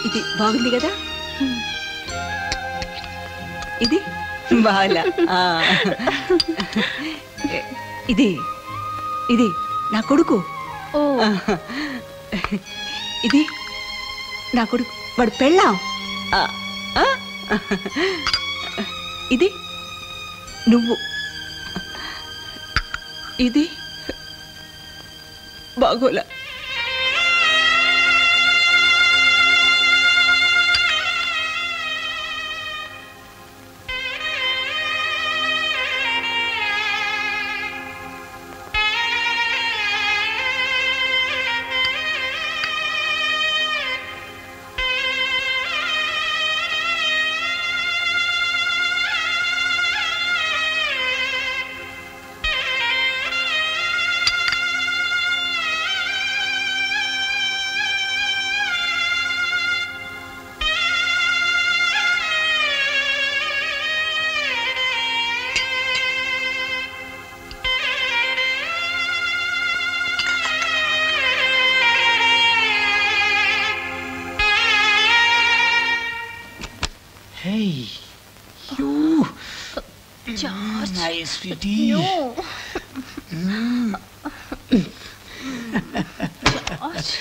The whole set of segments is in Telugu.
ఇది బాగుంది కదా ఇది బాగా ఇది ఇది నా కొడుకు ఓ ఇది నా కొడుకు వాడు పెళ్ళాం ఆ, ఆ? ఇది నువ్వు ఇది బాగోలా Hey, you. George. Hi, sweetie. No. George.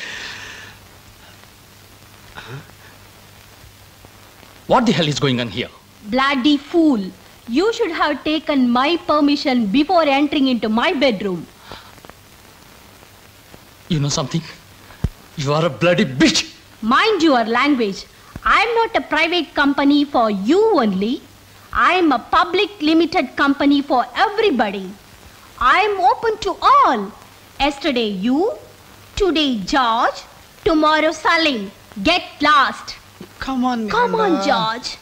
What the hell is going on here? Bloody fool. You should have taken my permission before entering into my bedroom. You know something? You are a bloody bitch. Mind your language. I'm not a private company for you only. I'm a public limited company for everybody. I'm open to all. Yesterday you, today George, tomorrow Salim. Get lost. Come on, Come on, George.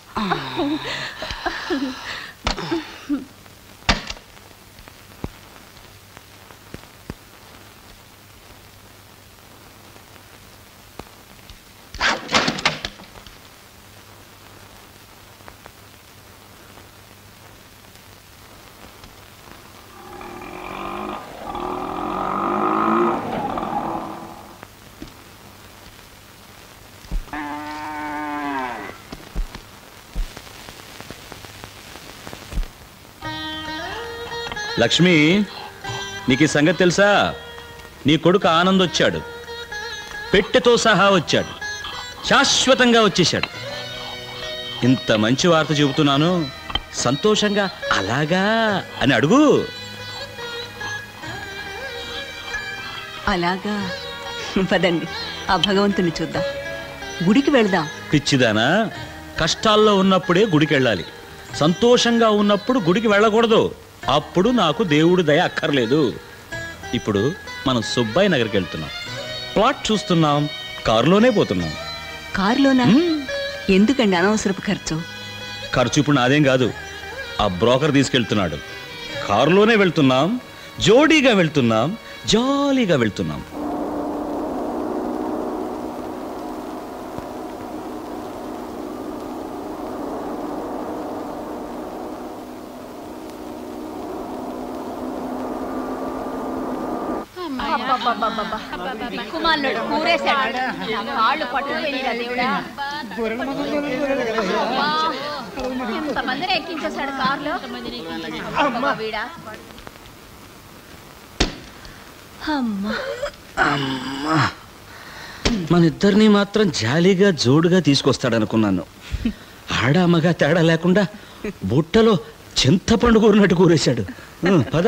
Lakshmi నీకు ఈ సంగతి తెలుసా నీ కొడుకు ఆనంద్ వచ్చాడు పెట్టెతో సహా వచ్చాడు శాశ్వతంగా వచ్చేశాడు ఇంత మంచి వార్త చెబుతున్నాను సంతోషంగా అలాగా అని అడుగు అలాగా పదండి ఆ భగవంతుని చూద్దాం గుడికి వెళదాం పిచ్చిదానా కష్టాల్లో ఉన్నప్పుడే గుడికి వెళ్ళాలి సంతోషంగా ఉన్నప్పుడు గుడికి వెళ్ళకూడదు అప్పుడు నాకు దేవుడు దయ అక్కర్లేదు ఇప్పుడు మనం సుబ్బాయి నగర్కి వెళ్తున్నాం ప్లాట్ చూస్తున్నాం కారులోనే పోతున్నాం కారులోనా ఎందుకండి అనవసరపు ఖర్చు ఖర్చు ఇప్పుడు నాదేం కాదు ఆ బ్రోకర్ తీసుకెళ్తున్నాడు కారులోనే వెళ్తున్నాం జోడీగా వెళ్తున్నాం జాలీగా వెళ్తున్నాం కుమారుడు కూరేశాడు నా కాళ్ళు పట్టుకుపోయినా దేవుడా అమ్మా, ఎంతమందిని ఎక్కించేశాడు కారులో అమ్మా, వీడా అమ్మా మన ఇద్దరిని మాత్రం జాలీగా జోడుగా తీసుకొస్తాడనుకున్నాను ఆడ మగ తేడా లేకుండా బుట్టలో చింతపండు కూరినట్టు కూరేశాడు ఉం, పద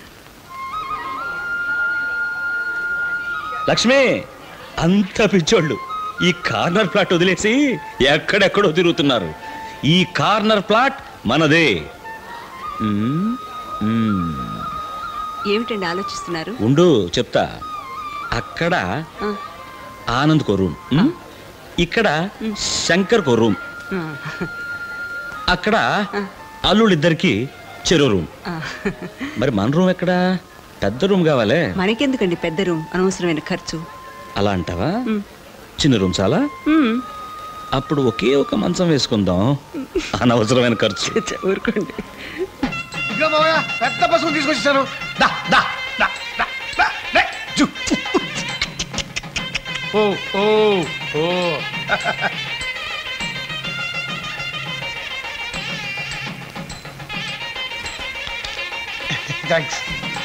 లక్ష్మి అంత పిచ్చోళ్ళు ఈ కార్నర్ ప్లాట్ వదిలేసి ఎక్కడెక్కడో తిరుగుతున్నారు ఈ కార్నర్ ప్లాట్ మనదే ఉం, ఉం. ఏమిటండి ఆలోచిస్తున్నారు ఉండు చెప్తా అక్కడ ఆ, ఆనంద్ కో రూమ్ ఉం? ఇక్కడ శంకర్ కో రూమ్ ఆ, అక్కడ అల్లుళ్ళిద్దరికి చెరో రూమ్ ఆ. మరి మన రూమ్ ఎక్కడ పెద్ద రూమ్ కావాలే మనకెందుకండి పెద్ద రూమ్ అనవసరమైన ఖర్చు అలా అంటావా ఉం. చిన్న రూమ్ చాలా ఉమ్, అప్పుడు ఒకే ఒక మంచం వేసుకుందాం అనవసరమైన ఖర్చు ఊరుకోండి ఇదిగో మావయ్య పెద్ద పసుపు తీసుకొచ్చేసాను దా దా దా దా దా లే, జు. ఓ ఓ ఓ థ్యాంక్స్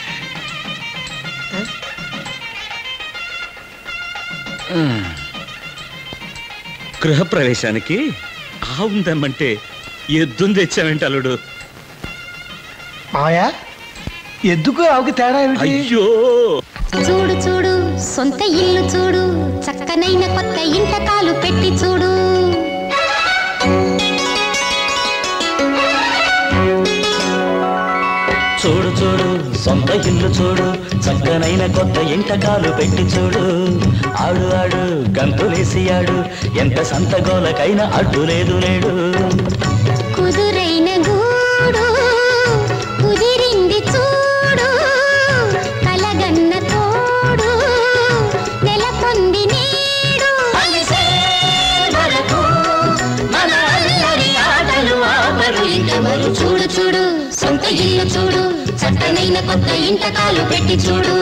గృహప్రవేశానికి ఆవును తెమ్మంటే ఎద్దును తెచ్చావేంటి అల్లుడు మాయా ఎందుకు ఆవుకి తేడా ఏమిటి అయ్యో చూడు చూడు సొంత ఇల్లు చూడు చక్కనైన కొత్త ఇంట కాలు పెట్టి చూడు చూడు చూడు సొంత ఇల్లు చూడు చక్కనైన కొత్త ఇంటకాలు పెట్టి చూడు ఆడు ఆడు గంతులేసి ఆడు ఎంత సంతగోలకైనా అడ్డు లేదు లేడు కుదురైన గూడు కుదిరింది చూడు కలగన్న తోడు నెలకొంది నేడు చూడు చూడు సొంత ఇల్లు చూడు చక్కనైన కొత్త ఇంట కాలు పెట్టి చూడు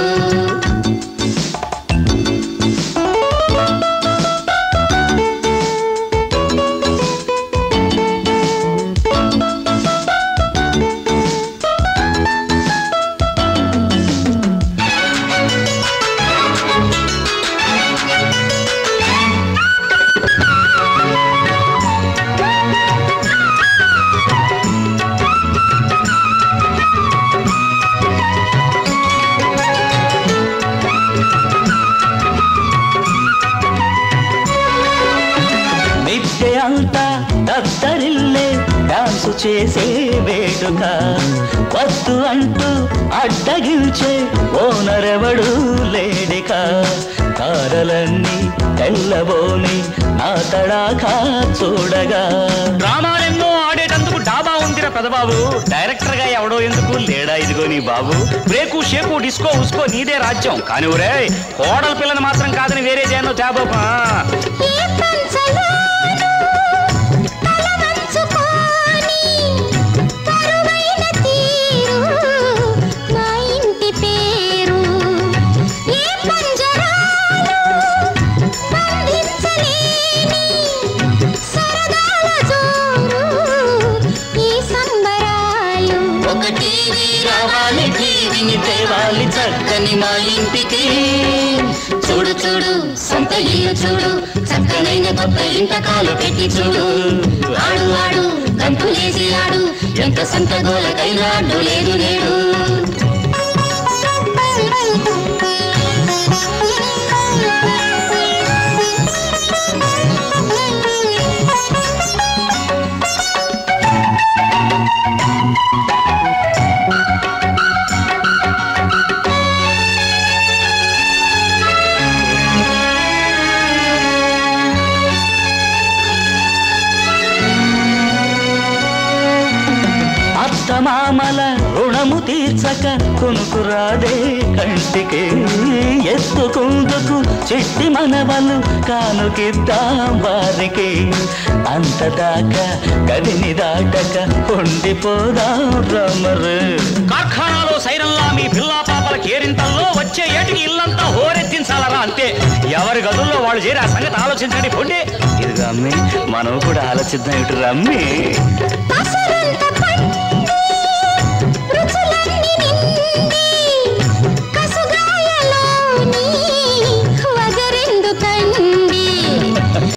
నిత్య అంతా దద్దరిల్లే డాన్సు చేసే వేడుక వద్దు అంటూ అడ్డగించే ఓనరెవడు లేడిక తారలన్నీ తెల్లబోని నా తడాకా చూడగా డ్రామాలెన్నో ఆడేటందుకు డాబా ఉందిరా పెదబాబు డైరెక్టర్ గా ఎవడో ఎందుకు లేడా ఇదిగో నీ బాబు బ్రేకు షేకు డిస్కో ఉస్కో నీదే రాజ్యం కానీ ఒరే కోడల పిల్లని మాత్రం కాదని వేరే దేన్నో తేబోపా ఏ పంచలోను తల వంచుకొని కరువైన తీరు మా ఇంటి పేరు ఏ పంజరాలు బంధించలేని సరదాల జోరు ఈ సంబరాలు ఒక టీవీ రావాలి టీవీని తేవాలి చక్కని మా ఇంటికి చూడు చూడు సొంత ఇల్లు చూడు చక్కనైన కొత్త ఇంట కాలు పెట్టి చూడు ఆడు ఆడు గంతులేసి ఆడు ఎంత సంత గోలకైనా అడ్డు లేదు లేడు అత్తమామల రుణము తీర్చక కొనుకురాదే కంటికి ఎత్తుకుందుకు చిట్టి మనవలు కానుకిద్దాం వారికి అంతదాకా గదిని దాటక ఉండిపోదాం రమరు కార్ఖానాలో సైరన్లా మీ పిల్లా పాపల కేరింతల్లో వచ్చే ఏటికి ఇల్లంతా హోరెత్తించాలరా అంతే ఎవరి గదుల్లో వాళ్ళు చేరి ఆ సంగతి ఆలోచించండి పొండి ఇది రమ్మి మనం కూడా ఆలోచిద్దాం ఇటు రమ్మి పసరంత పంట